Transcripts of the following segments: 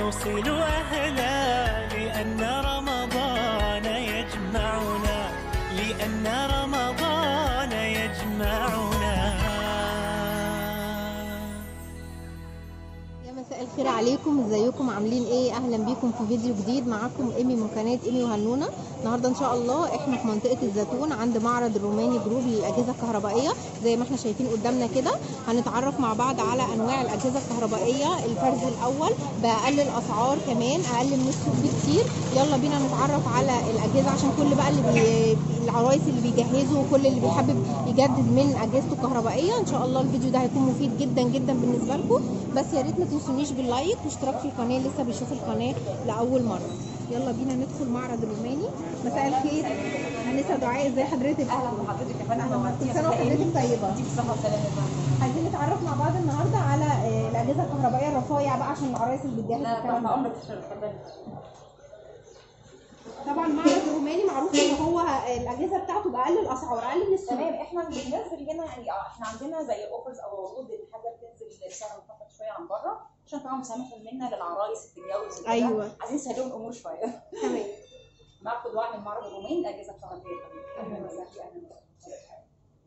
نوصل أهلا لأن رمضان يجمعنا لأن رمضان يجمعنا يا مساء الخير عليكم ازيكم عاملين ايه اهلا بيكم في فيديو جديد معاكم ايمي من قناه ايمي وهنونه النهارده ان شاء الله احنا في منطقه الزيتون عند معرض الروماني جروب للاجهزه الكهربائيه زي ما احنا شايفين قدامنا كده هنتعرف مع بعض على انواع الاجهزه الكهربائيه الفرز الاول باقل الاسعار كمان اقل من السوق بكتير يلا بينا نتعرف على الاجهزه عشان كل بقى اللي بي... العرايس اللي بيجهزوا وكل اللي بيحب يجدد من اجهزته الكهربائيه ان شاء الله الفيديو ده هيكون مفيد جدا جدا بالنسبه لكم بس يا ريت ما تنسونيش باللايك واشتراك في القناه لسه بيشوف القناه لاول مره يلا بينا ندخل معرض الروماني مساء الخير انسه دعاء ازي حضرتك اهلا بحضرتك يا فندم اهلا نورتينا كل سنه وحضرتك طيبه دي بالصحه والسلامه يا فندم عايزين نتعرف مع بعض النهارده على آه، الاجهزه الكهربائيه الرفايع بقى عشان العرايس اللي بتجهز لا الكلام تحت ده امرك اتفضلي طبعا معرض الروماني معروف ان هو آه، الاجهزه بتاعته باقل الاسعار اقل من السوق تمام احنا بننزل هنا يعني اه احنا عندنا زي اوفرز او عروض الحاجه بتنزل بسعر منخفض شويه عن بره عشان طبعا مسامحه منا للعرايس اللي بتتجوز وكده. أيوة. عايزين نسهل لهم الامور شويه تمام معكم دعاء من معرض الروماني الاجهزه الكهربائيه اهلا وسهلا اهلا وسهلا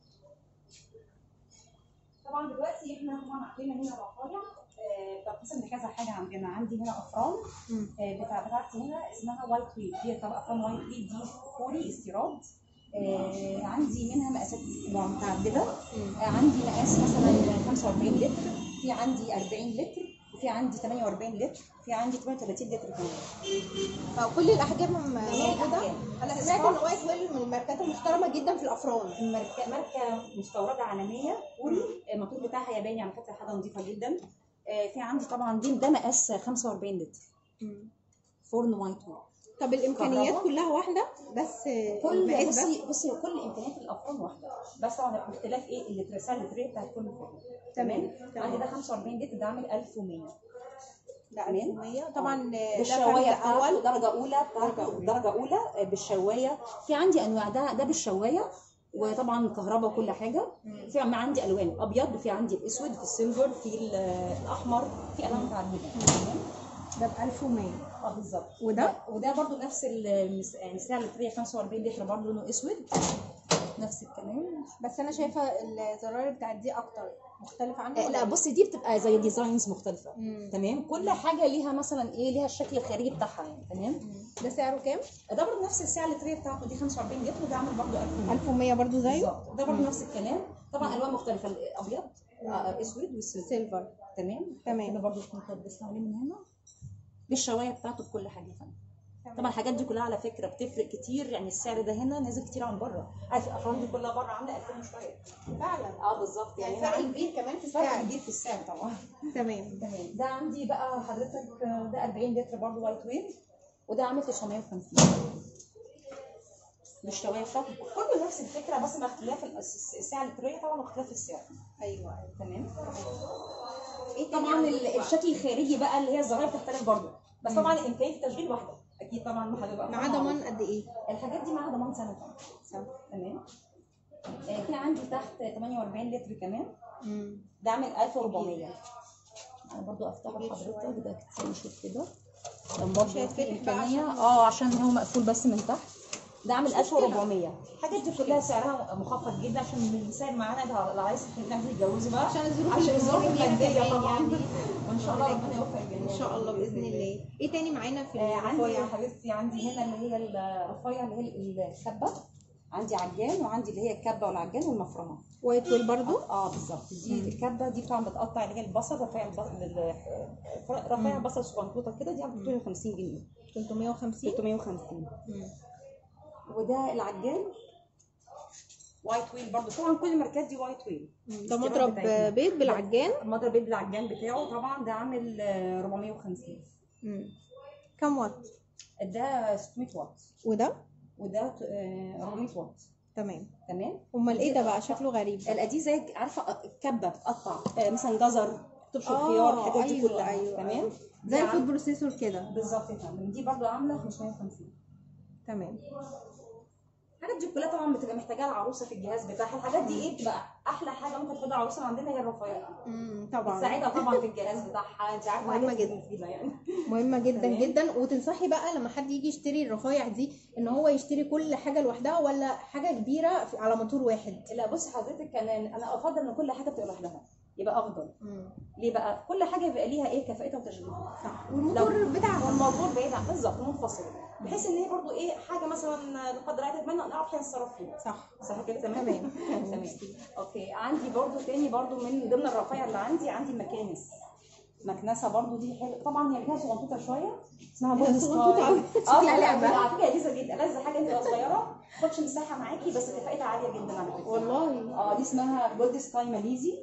طبعا دلوقتي احنا طبعا عندنا هنا رفايع آه، بتنقسم لكذا حاجه عندنا عندي هنا افران مم. آه، بتاع بتاعتي هنا اسمها وايت ويل دي طبعا افران وايت ويل دي كوري استيراد آه، عندي منها مقاسات متعدده آه، عندي مقاس مثلا 45 لتر في عندي 40 لتر وفي عندي 48 لتر في عندي 38 لتر كمان آه، كل الاحجام م- موجوده الأحجام. انا سمعت ان وايت ويل من الماركات المحترمه جدا في الافران الماركه ماركه مستورده عالميه كوري الموتور بتاعها ياباني على فكره حاجه نظيفه جدا آه، في عندي طبعا دي ده مقاس 45 لتر فرن وايت ويل طب الامكانيات كهرباء. كلها واحده بس آه، كل المقاس بس بصي بصي كل امكانيات الافران واحده بس طبعا الاختلاف ايه اللي ترسل اللتريه بتاعت كل فرن تمام، تمام تمام. عندي ده 45 لتر ده عامل 1100 لا تمام. 1100 طبعا آه، ده بالشوايه فرد بتاعته اول درجه اولى درجة بتاعته أولى. درجه اولى آه، بالشوايه في عندي انواع ده ده بالشوايه وطبعا كهرباء وكل حاجه في عم- عندي الوان ابيض وفي عندي الاسود في السيلفر في ال- الاحمر في الوان متعدده تمام ده ب 1100 اه بالظبط وده؟ وده برضو نفس المس- يعني السعر اللتريه 45 لتر برضو لونه اسود نفس الكلام بس انا شايفه الزراير بتاعت دي اكتر مختلفه عنها آه، ولا لا إيه؟ بصي دي بتبقى زي ديزاينز مختلفه مم. تمام كل حاجه ليها مثلا ايه ليها الشكل الخارجي بتاعها يعني تمام ده سعره كام ده برضه نفس السعر اللتريه بتاعته دي 45 لتر وده عامل برضه 1100 1100 برضو زيه بالظبط ده برضه نفس الكلام طبعا الوان مختلفه الابيض آه، اسود والسيلفر سيلفر تمام تمام. كده برضه تكون بس عليه من هنا بالشوايه بتاعته بكل حاجه يا فندم تمام. طبعا الحاجات دي كلها على فكره بتفرق كتير يعني السعر ده هنا نازل كتير عن بره عارف الافران دي كلها بره عامله 2000 وشويه فعلا اه بالظبط يعني يعني فرق فرق كبير كمان في فرق السعر كبير في السعر طبعا تمام تمام ده عندي بقى حضرتك آه، ده 40 لتر برضه وايت ويل وده عامل 950 بالشوايه بتاعته كله نفس الفكره بس مع اختلاف الأس- السعر اللتريه طبعا واختلاف السعر ايوه تمام ايه تاني طبعا عندك ال- بقى؟ الشكل الخارجي بقى اللي هي الزراير بتختلف برضه بس طبعا امكانيه التشغيل واحده اكيد طبعا ما هتبقى معاه ضمان قد ايه الحاجات دي معاها ضمان سنه طبعا سنة. تمام آه، في عندي تحت 48 لتر كمان مم. ده عامل 1400 انا برضو افتحه كبير لحضرتك ده كتير نشوف كده كان برضو هيتفتح في بقى امكانيه عشان- اه عشان هو مقفول بس من تحت ده عامل 1400 الحاجات دي كلها سعرها مخفض جدا عشان بنساعد معانا ده العرايس اللي عايزين يتجوزوا بقى عشان الظروف عشان اللي الظروف بنمر بيها الماديه كمان طبعا يعني. وان شاء الله ربنا يوفق الجميع ان شاء الله باذن الله ايه تاني معانا في آه عندي يا الرفايع حبيبتي عندي هنا اللي هي الرفايع اللي هي الكبه عندي عجان وعندي اللي هي الكبه والعجان والمفرمه وايت ويل برضو اه بالظبط دي الكبه دي طبعا بتقطع اللي هي البصل رفايع البصل رفايع بصل صغنطوطه كده دي عامله 350 جنيه 350 350 مم. وده العجان وايت ويل برضو طبعا كل الماركات دي وايت ويل ده مضرب بيض بالعجان مضرب بيض بالعجان بتاعه طبعا ده عامل آه، 450 مم. كم وات ده 600 واط وده وده آه، 400 واط تمام تمام امال ايه ده بقى شكله غريب القدي زي عارفه كبه بتقطع آه، مثلا جزر تبشر آه، خيار الحاجات دي أيوة، كلها أيوة، تمام أيوة. دي زي عم- الفود بروسيسور كده بالظبط يا فندم دي برضو عامله 550 تمام الحاجات دي كلها طبعا بتبقى محتاجاها العروسه في الجهاز بتاعها الحاجات دي ايه بتبقى احلى حاجه ممكن تاخدها العروسه من عندنا هي الرفايع امم طبعا بتساعدها طبعا في الجهاز بتاعها انت عارفه مهمة حاجات جدا. مفيده يعني مهمه جدا تمام. جدا وتنصحي بقى لما حد يجي يشتري الرفايع دي ان هو يشتري كل حاجه لوحدها ولا حاجه كبيره في- على موتور واحد لا بصي حضرتك كان انا افضل ان كل حاجه تبقى لوحدها يبقى افضل مم. ليه بقى كل حاجه يبقى ليها ايه كفاءتها وتشغيلها صح والموتور بتاعها والموضوع بعيد عن بالظبط منفصل بحيث ان هي برضو ايه حاجه مثلا لا قدر الله تتمنى نعرف احنا نتصرف فيها صح صح كده تمام تمام. تمام اوكي عندي برضو تاني برضو من ضمن الرفايع اللي عندي عندي مكانس مكنسه برضو دي حلوه طبعا هي فيها صغنطوطه شويه اسمها هي بولد صغنطوطة سكاي أوي. اه شكلها لا لعبة. لا على فكره لذيذه جدا لذيذه حاجه انت لو صغيره ما تاخدش مساحه معاكي بس كفاءتها عاليه جدا على فكره والله اه دي اسمها جولد سكاي ماليزي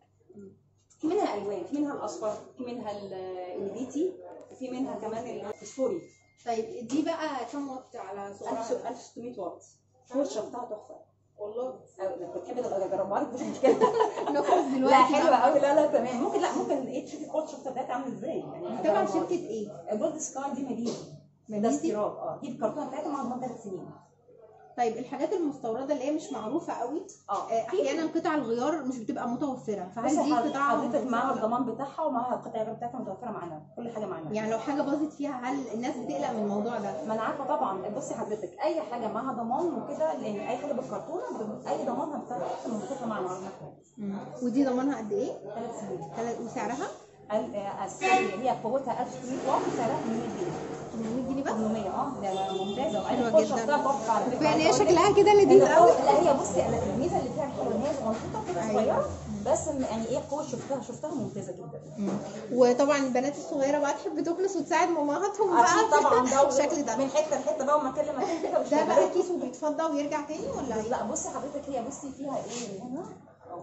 في منها الوان في منها الاصفر في منها ال- النبيتي وفي منها كمان الفسفوري طيب دي بقى كم وات على سرعه 1600 واط فرشه بتاعها تحفه والله أو لو بتحبي تبقى اجربها لك مش مشكله نخلص دلوقتي لا حلوه قوي لا لا تمام ممكن لا ممكن ايه تشوفي الكوتش بتاعتها عامل ازاي يعني طبعا شركه ايه جولد سكاي دي ماليزي ده ماليزي؟ استيراد اه دي الكرتونه بتاعتها مع ضمان ثلاث سنين طيب الحاجات المستورده اللي هي مش معروفه قوي اه آه، احيانا قطع الغيار مش بتبقى متوفره فهل بصي دي حضرتك- قطع حضرتك متوفرة معاها ولا لا؟ الضمان بتاعها ومعاها القطع الغيار بتاعتها متوفره معانا كل حاجه معانا يعني لو حاجه باظت فيها هل الناس بتقلق من الموضوع ده ما انا عارفه طبعا بصي حضرتك اي حاجه معاها ضمان وكده لان اي حاجه بالكرتونه بت- اي ضمانها بتاعتها متوفره معانا معانا ودي ضمانها قد ايه ثلاث سنين تلات- وسعرها ال- آه، السعر هي قوتها 1600 واط سعرها 800 جنيه 800 جنيه بس 800 اه ده ممتازه وبعدين حلوة الفرشه جدا. بتاعها تحفه على فكره كفايه ان هي عايزة أقول لك. شكلها كده لذيذ إن قوي القوة- لا هي بصي أنا الميزه اللي فيها الحلوه ان هي صغنطوطه كده أيوة. صغيره بس م- يعني ايه القوه شفتها شفتها ممتازه جدا وطبعا البنات الصغيره بقى تحب تكنس وتساعد مامهاتهم بقى اكيد طبعا ده الشكل ده من حته لحته بقى ومكان لمكان كده ده واشتغلت. بقى كيس وبيتفضى ويرجع تاني ولا ايه؟ لا بصي حضرتك هي بصي فيها ايه من هنا أهو.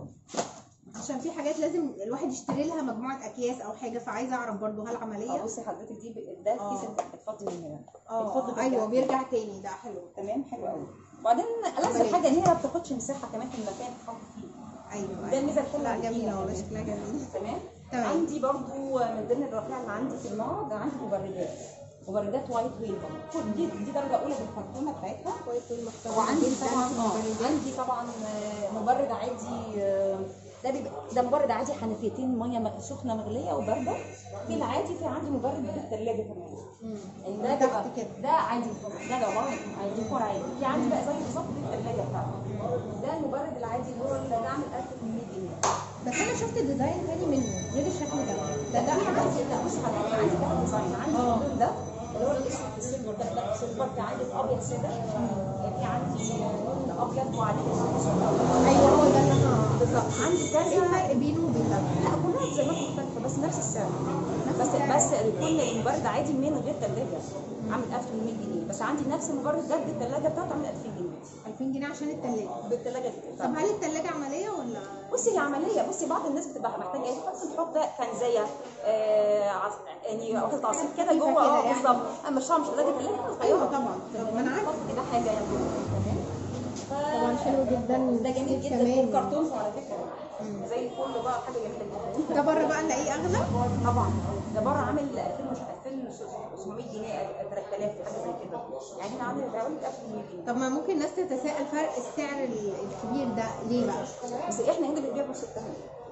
عشان في حاجات لازم الواحد يشتري لها مجموعه اكياس او حاجه فعايزه اعرف برضو هل اه عمليه بصي حضرتك دي ب- ده آه. الكيس اللي بتفضي من هنا اه بتفضي ايوه بالجهاز. بيرجع تاني ده حلو تمام حلو قوي وبعدين عملية. ألذ حاجه ان هي ما بتاخدش مساحه كمان في المكان تتحط فيه ايوه ده الميزه الحلوه لا اللي جميله فيها. والله شكلها جميل تمام تمام. عندي برضو من ضمن الرفيع اللي عندي في النار ده عندي مبردات مبردات وايت ويل طبعا دي دي درجه اولى بالكرتونه بتاعتها كويس والمحتوى وعندي جداً طبعا في اه المبردات. عندي طبعا آه، مبرد عادي آه، ده بيبقى ده مبرد عادي حنفيتين ميه مغ- سخنه مغليه وبارده في العادي في عندي مبرد بالثلاجه كمان مم. يعني ده تحت بيبقى كده. ده عادي ده ده عباره عن ديكور عادي في عندي بقى زي بالظبط دي الثلاجه بتاعتي ده المبرد العادي اللي هو اللي عامل 1800 جنيه بس انا شفت ديزاين تاني منه غير الشكل ده ده ده ده في عندي لا بص حضرتك عندي كذا ديزاين عندي آه. اللون ده اللي هو الاسود السيلفر ده لا سيلفر في عندي الابيض ساده في عندي لون ابيض وعليه اسود ايوه هو ده اللي انا بالظبط عندي ايه كذا الفرق بينه وبين ده؟ لا كلها ديزاينات مختلفه بس نفس السعر بس السعر. بس كل المبرد عادي من غير ثلاجه عامل 1800 جنيه بس عندي نفس المبرد ده بالثلاجه بتاعته عامل 2000 جنيه 2000 جنيه عشان التلاجة بالثلاجه طب هل التلاجة عملية ولا بصي هي عمليه بصي بعض الناس بتبقى محتاجه ايه ممكن تحط كنزيه آه عص- يعني واخده عصير كده خفيفة جوه كده اه يعني. بالظبط اما مش مش لازم تلاقي حاجه صغيره ايوه طبعا ما انا عارفه تحط كده حاجه يعني تمام ف- طبعا حلو جدا ده جميل جدا كمان. والكرتون على فكره زي الفل بقى حاجه جميله جدا ده بره بقى نلاقيه اغلى طبعا ده بره عامل 2000 مش 2700 جنيه 3000 حاجه زي كده يعني احنا عامل حوالي 1800 جنيه طب ما ممكن الناس تتساءل فرق السعر ال- الكبير ده ليه بقى؟ بس احنا هنا بنبيع بنص الثمن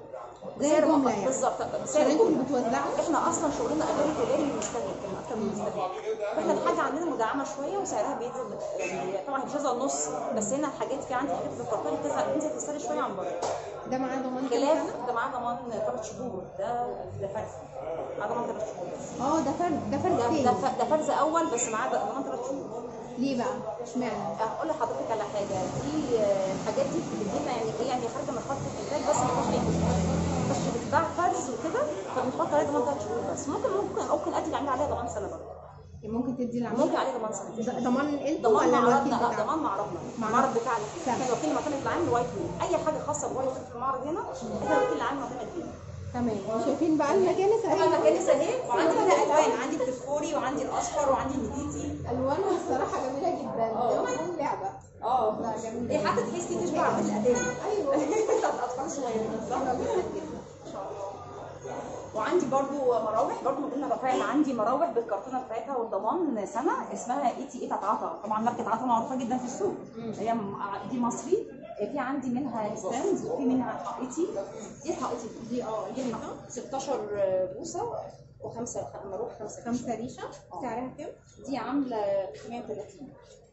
زي بسعر الجملة مقدم. يعني. بالظبط عشان بسعر انتوا الجملة. اللي بتوزعوا احنا اصلا شغلنا غير تجاري للمستهلك كمان اكتر من المستهلك فاحنا الحاجه عندنا مدعمه شويه وسعرها بينزل يعني طبعا مش هتنزل نص بس هنا الحاجات في عندي حاجات في الكرتون بتنزل بتنزل في السعر شويه عن بره ده معاه ضمان كام خلاف سنة؟ ده معاه ضمان ثلاث شهور ده ده فرز معاه ضمان ثلاث شهور اه ده فرد ده فرد ده تاني ده ف- ده فرز اول بس معاه ضمان ثلاث شهور ليه بقى؟ اشمعنى؟ هقول لحضرتك على حاجه في آه، الحاجات دي بتدينا يعني ايه يعني خارجه من خط الانتاج بس ما فيهاش اي مشكله بس بتتباع فرز وكده فبنحط عليها ضمان ثلاث شهور بس ممكن ممكن ممكن ادي تعمل عليها ضمان سنه برضه ممكن تدي العميل ممكن عليه ضمان سنه ده- ضمان انتوا ضمان ولا الوكيل معرضنا لا بتاعك؟ ضمان معرضنا معرض. المعرض بتاعنا سهل. احنا الوكيل المعتمد العام وايت ويل اي حاجه خاصه بوايت ويل في المعرض هنا احنا الوكيل العام معتمد فيه تمام وشايفين بقى المكانس انا اهي مكانس اهي وعندي بقى الوان عندي الفسفوري وعندي الاصفر وعندي النبيتي الوانها الصراحه جميله جدا اه. الوان لعبه اه لا جميل دي حتى تحسي تشبع الادامي ايوه بتاعت الاطفال الصغيرين صح حلوة جدا جدا وعندي برضو مراوح برضو من ضمن الرفايع اللي عندي مراوح بالكرتونه بتاعتها والضمان سنه اسمها اي تي اي بتاعت عطا طبعا ماركه عطا معروفه جدا في السوق هي م- دي مصري في عندي منها ستاند وفي منها حائطي دي حائطي دي اه دي 16 بوصه وخمسه مروح خمسه خمسة ريشة سعرها كام؟ دي عامله 330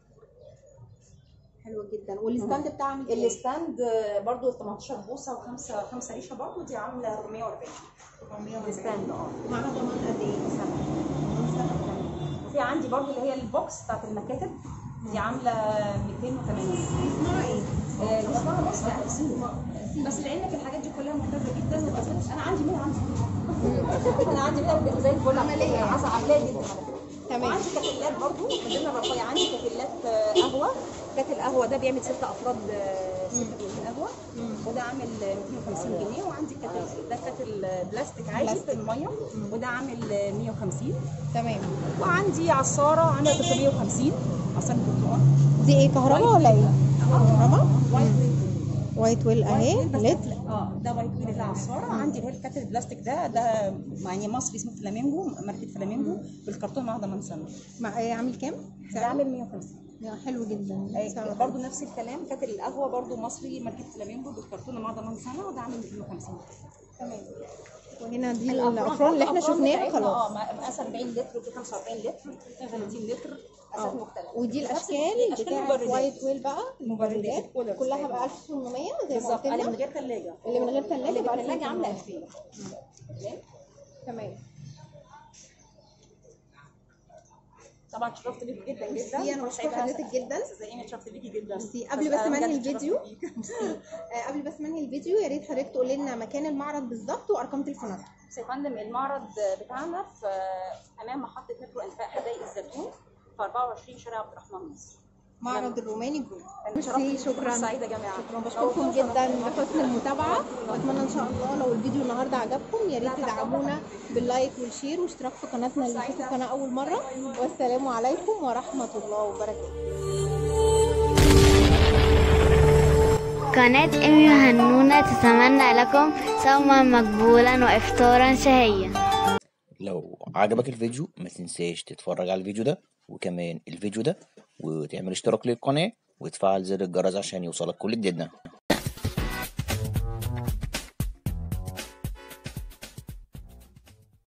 حلوة جدا والستاند بتاعها عامل كام؟ الستاند برضو 18 بوصه وخمسه خمسه ريشه برضو دي عامله 440 الستاند اه معاها ضمان قد ايه؟ سنه وفي عندي برضو اللي هي البوكس بتاعت المكاتب دي عامله 280 اسمها ايه؟ آه، دي اسمها بوكس لا سيبو. بس لعلمك الحاجات دي كلها ممتازه جدا وبس- انا عندي منها عندي انا عندي منها زي الفل عملية. عسل عمليه جدا على فكرة. تمام وعندي كافيلات برضو من ضمن الرفايع عندي كافيلات آه، قهوه كاتل قهوه ده بيعمل ست افراد آه، ست كوبايات قهوه وده عامل 250 جنيه وعندي كاتل ده كاتل بلاستيك عادي بلاستيك. في الميه وده عامل 150 تمام وعندي عصاره عامله 350 عصاره برتقال دي ايه كهرباء ولا ايه؟ كهرباء؟ وايت ويل وايت ويل اهي وايت ويل بس لتر اه ده وايت ويل ده عصاره عندي اللي هي الكاتل البلاستيك ده ده يعني مصري اسمه فلامينجو ماركه فلامينجو بالكرتون معاه ضمان سنه مع ايه عامل كام؟ ده عامل 150 يا حلو جدا سعره برضه نفس الكلام كاتل القهوه برضه مصري ماركه فلامينجو بالكرتون معاه ضمان سنه وده عامل 250 تمام وهنا دي الافران اللي احنا شفناها بتاعتنا، خلاص اه مقاس 40 لتر وفي 45 لتر 30 لتر مقاسات اه مختلفه ودي نفس الاشكال أشكال بتاعت مبردات. وايت ويل بقى مبردات، المبردات الكولرز كلها أيوة. ب 1800 زي ما بالظبط قلت اللي من لنا غير ثلاجه اللي من غير ثلاجه اللي ب بالثلاجه عامله 1800 2000 تمام تمام طبعا شرفت بيكي جدا جدا ميرسي، أنا بشكر حضرتك جدا. استاذه ايمي اتشرفت بيكي جدا ميرسي. قبل بس أنا ما انهي بجد اتشرفت الفيديو بيكي. ميرسي. آه، قبل بس ما انهي الفيديو يا ريت حضرتك تقول لنا مكان المعرض بالظبط وارقام تليفوناتكم بس يا فندم المعرض بتاعنا في امام محطه مترو انفاق حدائق الزيتون في 24 شارع عبد الرحمن مصر معرض الروماني جروب شرفت ميرسي بيكم. شكرا سعيده يا جماعه شكرا بشكركم جدا لحسن المتابعه واتمنى ان شاء الله لو الفيديو النهارده عجبكم يا ريت تدعمونا باللايك والشير واشتراك في قناتنا اللي بيشوف القناه اول مره والسلام عليكم ورحمه الله وبركاته قناة إيمي وهنونة تتمنى لكم صوما مقبولا وإفطارا شهيا لو عجبك الفيديو ما تنساش تتفرج على الفيديو ده وكمان الفيديو ده وتعمل اشتراك للقناة وتفعل زر الجرس عشان يوصلك كل جديدنا